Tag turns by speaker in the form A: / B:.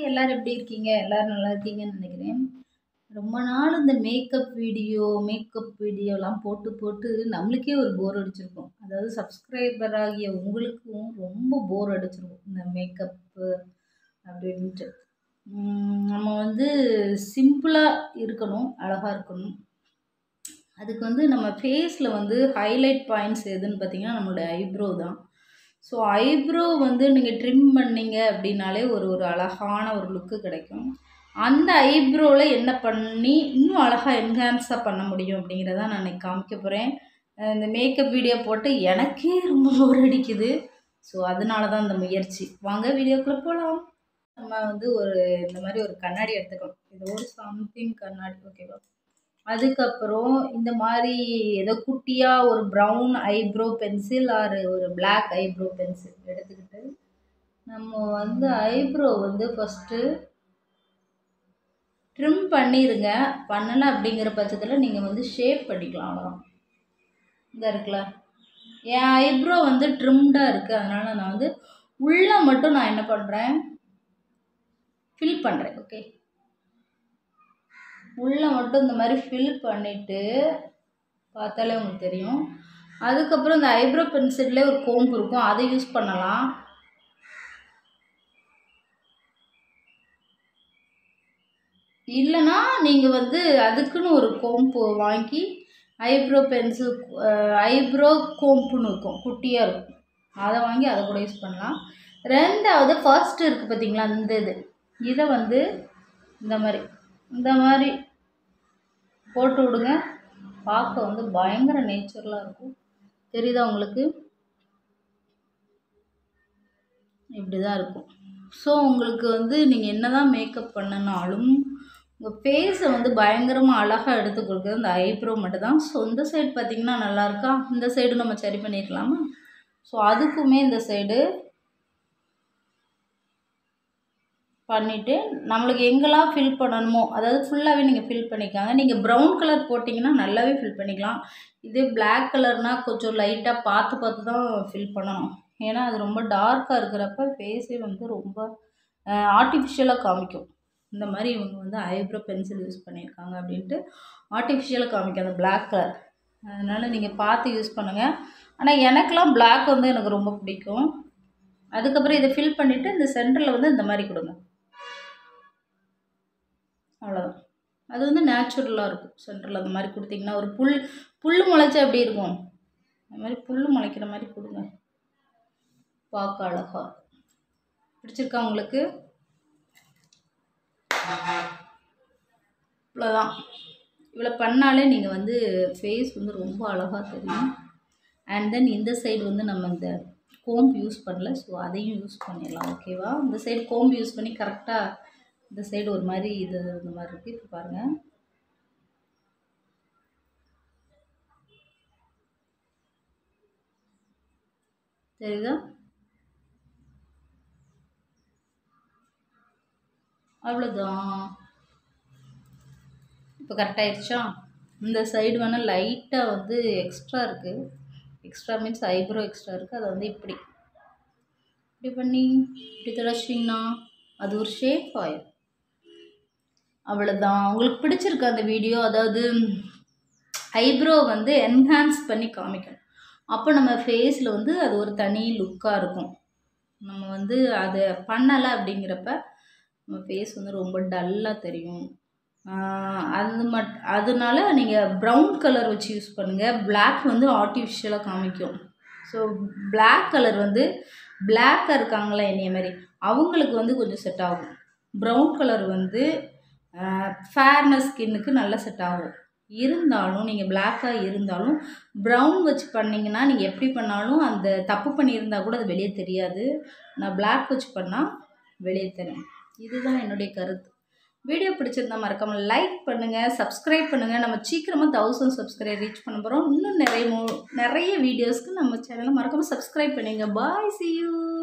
A: எல்லாரும் எப்படி இருக்கீங்க எல்லாரும் நல்லா இருக்கீங்கன்னு நினைக்கிறேன் ரொம்ப நாள் இந்த மேக்கப் வீடியோ மேக்கப் வீடியோலாம் போட்டு போட்டு நம்மளுக்கே ஒரு போர் அடிச்சிருக்கும் அதாவது சப்ஸ்கிரைபர் ஆகிய உங்களுக்கும் ரொம்ப போர் அடிச்சிருக்கும் இந்த மேக்கப்பு அப்படின்ட்டு உம், நம்ம வந்து சிம்பிளாக இருக்கணும் அழகாக இருக்கணும் அதுக்கு வந்து நம்ம ஃபேஸில் வந்து ஹைலைட் பாயிண்ட்ஸ் எதுன்னு பார்த்தீங்கன்னா நம்மளுடைய ஐப்ரோ தான் ஸோ ஐப்ரோ வந்து நீங்கள் ட்ரிம் பண்ணீங்க அப்படின்னாலே ஒரு ஒரு அழகான ஒரு லுக்கு கிடைக்கும் அந்த ஐப்ரோவில் என்ன பண்ணி இன்னும் அழகாக என்ஹான்ஸாக பண்ண முடியும் அப்படிங்கிறத நான் இன்னைக்கு காமிக்க போகிறேன் இந்த மேக்கப் வீடியோ போட்டு எனக்கே ரொம்ப போர் அடிக்குது ஸோ அதனால தான் இந்த முயற்சி வாங்க வீடியோக்குள்ளே போகலாம் நம்ம வந்து ஒரு இந்த மாதிரி ஒரு கண்ணாடி எடுத்துக்கலாம் இது ஒரு சம்திங் கண்ணாடி ஓகேவா அதுக்கப்புறம் இந்த மாதிரி ஏதோ குட்டியாக ஒரு ப்ரௌன் ஐப்ரோ பென்சில் ஆர் ஒரு பிளாக் ஐப்ரோ பென்சில் எடுத்துக்கிட்டு நம்ம வந்து ஐப்ரோ வந்து ஃபஸ்ட்டு ட்ரிம் பண்ணிடுங்க பண்ணலை அப்படிங்கிற பட்சத்தில் நீங்கள் வந்து ஷேப் பண்ணிக்கலாம் அவ்வளோதான் இந்த இருக்குல்ல என் ஐப்ரோ வந்து ட்ரிம்டாக இருக்குது அதனால் நான் வந்து உள்ளே மட்டும் நான் என்ன பண்ணுறேன் ஃபில் பண்ணுறேன் ஓகே உள்ளே மட்டும் இந்த மாதிரி ஃபில் பண்ணிவிட்டு பார்த்தாலே உங்களுக்கு தெரியும் அதுக்கப்புறம் இந்த ஐப்ரோ பென்சில்லே ஒரு கோம்பு இருக்கும் அதை யூஸ் பண்ணலாம் இல்லைன்னா நீங்கள் வந்து அதுக்குன்னு ஒரு கோம்பு வாங்கி ஐப்ரோ பென்சில் ஐப்ரோ கோம்புன்னு இருக்கும் குட்டியாக இருக்கும் அதை வாங்கி அதை கூட யூஸ் பண்ணலாம் ரெண்டாவது ஃபர்ஸ்ட் இருக்குது பார்த்தீங்களா இந்த இது இதை வந்து இந்த மாதிரி இந்த மாதிரி போட்டு விடுங்க பார்க்க வந்து பயங்கர நேச்சுரலாக இருக்கும் தெரியுதா உங்களுக்கு இப்படி தான் இருக்கும் ஸோ உங்களுக்கு வந்து நீங்கள் என்ன தான் மேக்கப் பண்ணனாலும் உங்கள் ஃபேஸை வந்து பயங்கரமாக அழகாக எடுத்து கொடுக்குறது இந்த ஐப்ரோ மட்டும் தான் ஸோ இந்த சைடு பார்த்தீங்கன்னா நல்லா இருக்கா இந்த சைடு நம்ம சரி பண்ணிடலாமா ஸோ அதுக்குமே இந்த சைடு பண்ணிவிட்டு நம்மளுக்கு எங்கெல்லாம் ஃபில் பண்ணணுமோ அதாவது ஃபுல்லாகவே நீங்கள் ஃபில் பண்ணிக்காங்க நீங்கள் ப்ரௌன் கலர் போட்டிங்கன்னா நல்லாவே ஃபில் பண்ணிக்கலாம் இதே பிளாக் கலர்னால் கொஞ்சம் லைட்டாக பார்த்து பார்த்து தான் ஃபில் பண்ணணும் ஏன்னா அது ரொம்ப டார்க்காக இருக்கிறப்ப ஃபேஸே வந்து ரொம்ப ஆர்டிஃபிஷியலாக காமிக்கும் இந்த மாதிரி இவங்க வந்து ஐப்ரோ பென்சில் யூஸ் பண்ணியிருக்காங்க அப்படின்ட்டு ஆர்டிஃபிஷியலாக காமிக்கும் அந்த பிளாக் கலர் அதனால் நீங்கள் பார்த்து யூஸ் பண்ணுங்கள் ஆனால் எனக்கெலாம் பிளாக் வந்து எனக்கு ரொம்ப பிடிக்கும் அதுக்கப்புறம் இதை ஃபில் பண்ணிவிட்டு இந்த சென்டரில் வந்து இந்த மாதிரி கொடுங்க அவ்வளோதான் அது வந்து நேச்சுரலாக இருக்கும் சென்டரில் அந்த மாதிரி கொடுத்தீங்கன்னா ஒரு புல் புல் முளைச்சா எப்படி இருக்கும் அந்த மாதிரி புல் முளைக்கிற மாதிரி கொடுங்க பார்க்க அழகா பிடிச்சிருக்கா உங்களுக்கு இவ்வளோதான் இவ்வளோ பண்ணாலே நீங்கள் வந்து ஃபேஸ் வந்து ரொம்ப அழகாக தெரியும் அண்ட் தென் இந்த சைடு வந்து நம்ம இந்த கோம்பு யூஸ் பண்ணல ஸோ அதையும் யூஸ் பண்ணிடலாம் ஓகேவா இந்த சைடு கோம்பு யூஸ் பண்ணி கரெக்டாக இந்த சைடு ஒரு மாதிரி இது இந்த மாதிரி இருக்குது இப்போ பாருங்கள் தெரியுதா அவ்வளோதான் இப்போ கரெக்டாகிடுச்சா இந்த சைடு வேணால் லைட்டாக வந்து எக்ஸ்ட்ரா இருக்குது எக்ஸ்ட்ரா மீன்ஸ் ஐப்ரோ எக்ஸ்ட்ரா இருக்குது அதை வந்து இப்படி இப்படி பண்ணி இப்படி தொடச்சிங்கன்னா அது ஒரு ஷேப் ஆயிடும் அவ்வளோதான் உங்களுக்கு பிடிச்சிருக்கு அந்த வீடியோ அதாவது ஐப்ரோ வந்து என்ஹான்ஸ் பண்ணி காமிக்கணும் அப்போ நம்ம ஃபேஸில் வந்து அது ஒரு தனி லுக்காக இருக்கும் நம்ம வந்து அதை பண்ணலை அப்படிங்கிறப்ப நம்ம ஃபேஸ் வந்து ரொம்ப டல்லாக தெரியும் அது மட் அதனால நீங்கள் ப்ரௌன் கலர் வச்சு யூஸ் பண்ணுங்கள் Black வந்து ஆர்டிஃபிஷியலாக காமிக்கும் ஸோ Black கலர் வந்து பிளாக்காக இருக்காங்களா என்னைய மாதிரி அவங்களுக்கு வந்து கொஞ்சம் செட் ஆகும் ப்ரௌன் கலர் வந்து ஃபேர்னஸ் ஸ்கின்னுக்கு நல்லா செட் ஆகும் இருந்தாலும் நீங்கள் பிளாக்காக இருந்தாலும் ப்ரௌன் வச்சு பண்ணிங்கன்னா நீங்கள் எப்படி பண்ணாலும் அந்த தப்பு பண்ணியிருந்தா கூட அது வெளியே தெரியாது நான் Black வச்சு பண்ணால் வெளியே தெரியும் இதுதான் என்னுடைய கருத்து வீடியோ பிடிச்சிருந்தா மறக்காமல் லைக் பண்ணுங்கள் சப்ஸ்கிரைப் பண்ணுங்கள் நம்ம சீக்கிரமாக தௌசண்ட் சப்ஸ்கிரைப் ரீச் பண்ண போகிறோம் இன்னும் நிறைய மோ நிறைய வீடியோஸ்க்கு நம்ம சேனலை மறக்காமல் சப்ஸ்கிரைப் பண்ணுங்க பாய் see you